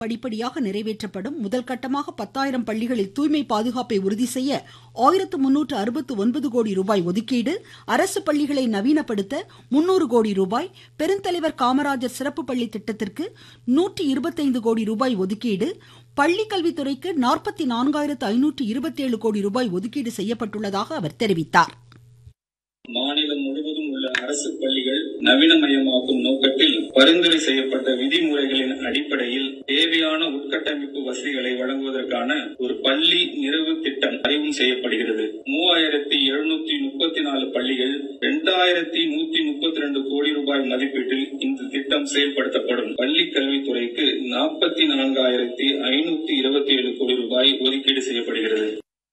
படிப்படியாக நிறைவேற்றப்படும் முதல் கட்டமாக பத்தாயிரம் பள்ளிகளில் தூய்மை பாதுகாப்பை உறுதி செய்ய ஆயிரத்து முன்னூற்று அறுபத்து ஒன்பது கோடி ரூபாய் ஒதுக்கீடு அரசு பள்ளிகளை நவீனப்படுத்த முன்னூறு கோடி ரூபாய் பெருந்தலைவர் காமராஜர் சிறப்பு பள்ளி திட்டத்திற்கு நூற்றி இருபத்தைந்து கோடி ரூபாய் ஒதுக்கீடு பள்ளிக்கல்வித்துறைக்கு நாற்பத்தி நான்காயிரத்து ஐநூற்று இருபத்தேழு கோடி ரூபாய் ஒதுக்கீடு செய்யப்பட்டுள்ளதாக அவர் தெரிவித்தார் மாநிலம் முழுவதும் உள்ள அரசு பள்ளிகள் நவீனமயமாக்கும் நோக்கத்தில் பரிந்துரை செய்யப்பட்ட விதிமுறைகளின் அடிப்படையில் தேவையான உட்கட்டமைப்பு வசதிகளை வழங்குவதற்கான ஒரு பள்ளி நிறைவு திட்டம் அறிவும் செய்யப்படுகிறது மூவாயிரத்தி எழுநூத்தி முப்பத்தி நாலு பள்ளிகள் இரண்டாயிரத்தி நூத்தி முப்பத்தி ரெண்டு கோடி ரூபாய் மதிப்பீட்டில் இந்த திட்டம் செயல்படுத்தப்படும் பள்ளி கல்வித்துறைக்கு நாற்பத்தி நான்காயிரத்தி ஐநூத்தி இருபத்தி ஏழு கோடி ரூபாய் ஒதுக்கீடு செய்யப்படுகிறது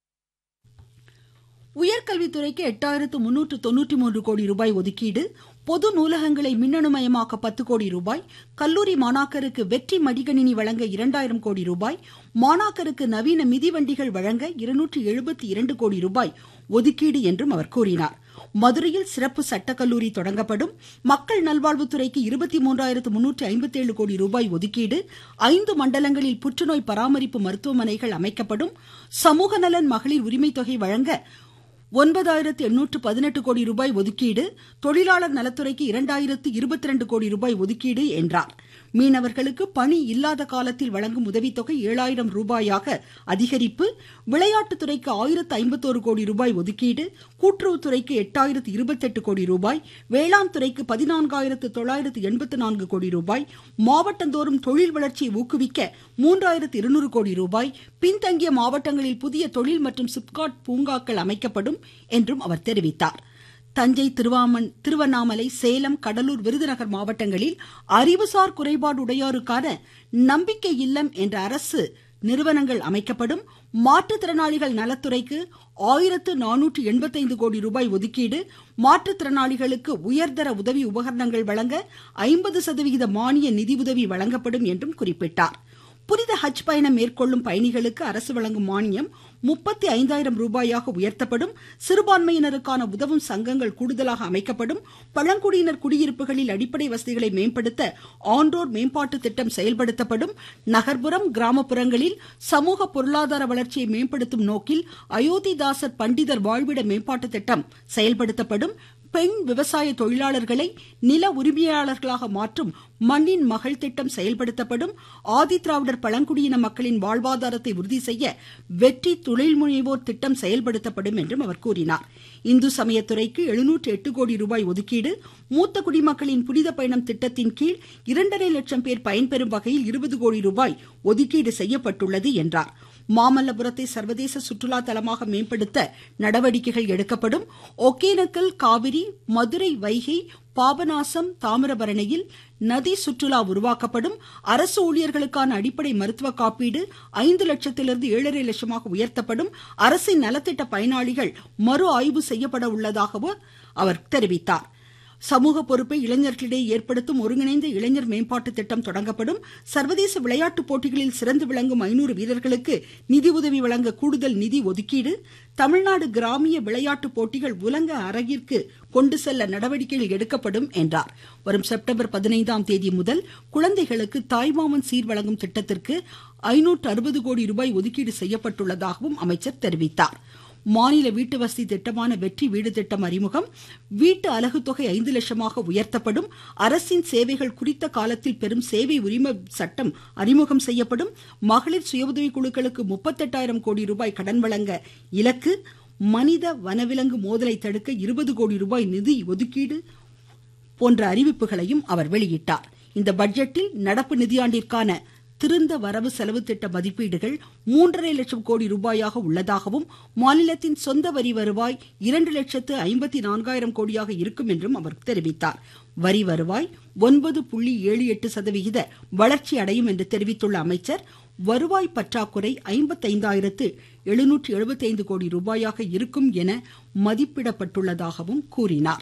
உயர்கல்வித்துறைக்கு எட்டாயிரத்து முன்னூற்று தொன்னூற்றி மூன்று கோடி ரூபாய் ஒதுக்கீடு பொது நூலகங்களை மின்னணுமயமாக்க பத்து கோடி ரூபாய் கல்லூரி மாணாக்கருக்கு வெற்றி மடிகணினி வழங்க இரண்டாயிரம் கோடி ரூபாய் மாணாக்கருக்கு நவீன மிதிவண்டிகள் வழங்க இருநூற்று எழுபத்தி இரண்டு கோடி ரூபாய் ஒதுக்கீடு என்றும் அவர் கூறினார் மதுரையில் சிறப்பு சட்டக்கல்லூரி தொடங்கப்படும் மக்கள் நல்வாழ்வுத்துறைக்கு இருபத்தி மூன்றாயிரத்து முன்னூற்றி ஐம்பத்தி ஏழு கோடி ரூபாய் ஒதுக்கீடு ஐந்து மண்டலங்களில் புற்றுநோய் பராமரிப்பு மருத்துவமனைகள் அமைக்கப்படும் சமூக நலன் மகளிர் உரிமை தொகை வழங்க ஒன்பதாயிரத்து எண்ணூற்று பதினெட்டு கோடி ரூபாய் ஒதுக்கீடு தொழிலாளர் நலத்துறைக்கு இரண்டாயிரத்து இருபத்தி ரெண்டு கோடி ரூபாய் ஒதுக்கீடு என்றார் மீனவர்களுக்கு பணி இல்லாத காலத்தில் வழங்கும் உதவித்தொகை ஏழாயிரம் ரூபாயாக அதிகரிப்பு விளையாட்டுத்துறைக்கு ஆயிரத்து ஐம்பத்தோரு கோடி ரூபாய் ஒதுக்கீடு கூட்டுறவுத்துறைக்கு எட்டாயிரத்து இருபத்தெட்டு கோடி ரூபாய் வேளாண் துறைக்கு பதினான்காயிரத்து தொள்ளாயிரத்து எண்பத்து நான்கு கோடி ரூபாய் மாவட்டந்தோறும் தொழில் வளர்ச்சியை ஊக்குவிக்க மூன்றாயிரத்து இருநூறு கோடி ரூபாய் பின்தங்கிய மாவட்டங்களில் புதிய தொழில் மற்றும் சிப்காட் பூங்காக்கள் அமைக்கப்படும் என்றும் அவர் தெரிவித்தார் தஞ்சை திருவாமன் திருவண்ணாமலை சேலம் கடலூர் விருதுநகர் மாவட்டங்களில் அறிவுசார் குறைபாடு உடையோருக்கான நம்பிக்கை இல்லம் என்ற அரசு நிறுவனங்கள் அமைக்கப்படும் மாற்றுத்திறனாளிகள் நலத்துறைக்கு ஆயிரத்து நானூற்று எண்பத்தைந்து கோடி ரூபாய் ஒதுக்கீடு மாற்றுத்திறனாளிகளுக்கு உயர்தர உதவி உபகரணங்கள் வழங்க ஐம்பது சதவிகித மானிய நிதியுதவி வழங்கப்படும் என்றும் குறிப்பிட்டார் புனித ஹஜ் பயணம் மேற்கொள்ளும் பயணிகளுக்கு அரசு வழங்கும் மானியம் முப்பத்தி ஐந்தாயிரம் ரூபாயாக உயர்த்தப்படும் சிறுபான்மையினருக்கான உதவும் சங்கங்கள் கூடுதலாக அமைக்கப்படும் பழங்குடியினர் குடியிருப்புகளில் அடிப்படை வசதிகளை மேம்படுத்த ஆன்றோர் மேம்பாட்டு திட்டம் செயல்படுத்தப்படும் நகர்ப்புறம் கிராமப்புறங்களில் சமூக பொருளாதார வளர்ச்சியை மேம்படுத்தும் நோக்கில் அயோத்திதாசர் பண்டிதர் வாழ்விட மேம்பாட்டு திட்டம் செயல்படுத்தப்படும் பெண் விவசாய தொழிலாளர்களை நில உரிமையாளர்களாக மாற்றும் மண்ணின் மகள் திட்டம் செயல்படுத்தப்படும் ஆதிதிராவிடர் பழங்குடியின மக்களின் வாழ்வாதாரத்தை உறுதி செய்ய வெற்றி தொழில் முனைவோர் திட்டம் செயல்படுத்தப்படும் என்றும் அவர் கூறினார் இந்து சமயத்துறைக்கு எழுநூற்று எட்டு கோடி ரூபாய் ஒதுக்கீடு மூத்த குடிமக்களின் புனித பயணம் திட்டத்தின் கீழ் இரண்டரை லட்சம் பேர் பயன்பெறும் வகையில் இருபது கோடி ரூபாய் ஒதுக்கீடு செய்யப்பட்டுள்ளது என்றார் மாமல்லபுரத்தை சர்வதேச சுற்றுலா தலமாக மேம்படுத்த நடவடிக்கைகள் எடுக்கப்படும் ஒகேனக்கல் காவிரி மதுரை வைகை பாபநாசம் தாமிரபரணியில் நதி சுற்றுலா உருவாக்கப்படும் அரசு ஊழியர்களுக்கான அடிப்படை மருத்துவ காப்பீடு ஐந்து லட்சத்திலிருந்து ஏழரை லட்சமாக உயர்த்தப்படும் அரசின் நலத்திட்ட பயனாளிகள் மறு ஆய்வு செய்யப்பட உள்ளதாகவும் அவர் தெரிவித்தார் சமூக பொறுப்பை இளைஞர்களிடையே ஏற்படுத்தும் ஒருங்கிணைந்த இளைஞர் மேம்பாட்டு திட்டம் தொடங்கப்படும் சர்வதேச விளையாட்டுப் போட்டிகளில் சிறந்து விளங்கும் ஐநூறு வீரர்களுக்கு நிதி உதவி வழங்க கூடுதல் நிதி ஒதுக்கீடு தமிழ்நாடு கிராமிய விளையாட்டுப் போட்டிகள் உலக அரங்கிற்கு கொண்டு செல்ல நடவடிக்கைகள் எடுக்கப்படும் என்றார் வரும் செப்டம்பர் பதினைந்தாம் தேதி முதல் குழந்தைகளுக்கு தாய்மாமன் சீர் வழங்கும் திட்டத்திற்கு ஐநூற்று அறுபது கோடி ரூபாய் ஒதுக்கீடு செய்யப்பட்டுள்ளதாகவும் அமைச்சர் தெரிவித்தார் மாநில வீட்டு வசதி திட்டமான வெற்றி வீடு திட்டம் அறிமுகம் வீட்டு அலகு தொகை ஐந்து லட்சமாக உயர்த்தப்படும் அரசின் சேவைகள் குறித்த காலத்தில் பெறும் சேவை உரிம சட்டம் அறிமுகம் செய்யப்படும் மகளிர் சுய உதவி குழுக்களுக்கு முப்பத்தெட்டாயிரம் கோடி ரூபாய் கடன் வழங்க இலக்கு மனித வனவிலங்கு மோதலை தடுக்க இருபது கோடி ரூபாய் நிதி ஒதுக்கீடு போன்ற அறிவிப்புகளையும் அவர் வெளியிட்டார் இந்த பட்ஜெட்டில் நடப்பு நிதியாண்டிற்கான திருந்த வரவு செலவு திட்ட மதிப்பீடுகள் மூன்றரை லட்சம் கோடி ரூபாயாக உள்ளதாகவும் மாநிலத்தின் சொந்த வரி வருவாய் இரண்டு லட்சத்து ஐம்பத்தி நான்காயிரம் கோடியாக இருக்கும் என்றும் அவர் தெரிவித்தார் வரி வருவாய் ஒன்பது புள்ளி ஏழு எட்டு சதவிகித வளர்ச்சி அடையும் என்று தெரிவித்துள்ள அமைச்சர் வருவாய் பற்றாக்குறை ஐம்பத்தைந்தாயிரத்து எழுநூற்று எழுபத்தைந்து கோடி ரூபாயாக இருக்கும் என மதிப்பிடப்பட்டுள்ளதாகவும் கூறினார்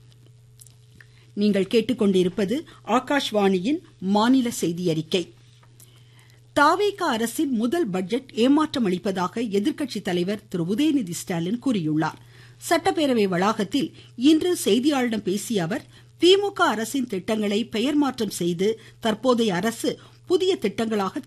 நீங்கள் கேட்டுக்கொண்டிருப்பது ஆகாஷ்வாணியின் மாநில செய்தி அறிக்கை தாவேகா அரசின் முதல் பட்ஜெட் ஏமாற்றம் அளிப்பதாக எதிர்க்கட்சி தலைவர் திரு உதயநிதி ஸ்டாலின் கூறியுள்ளார் சட்டப்பேரவை வளாகத்தில் இன்று செய்தியாளர்களிடம் பேசிய அவர் திமுக அரசின் திட்டங்களை பெயர் மாற்றம் செய்து தற்போதைய அரசு புதிய திட்டங்களாக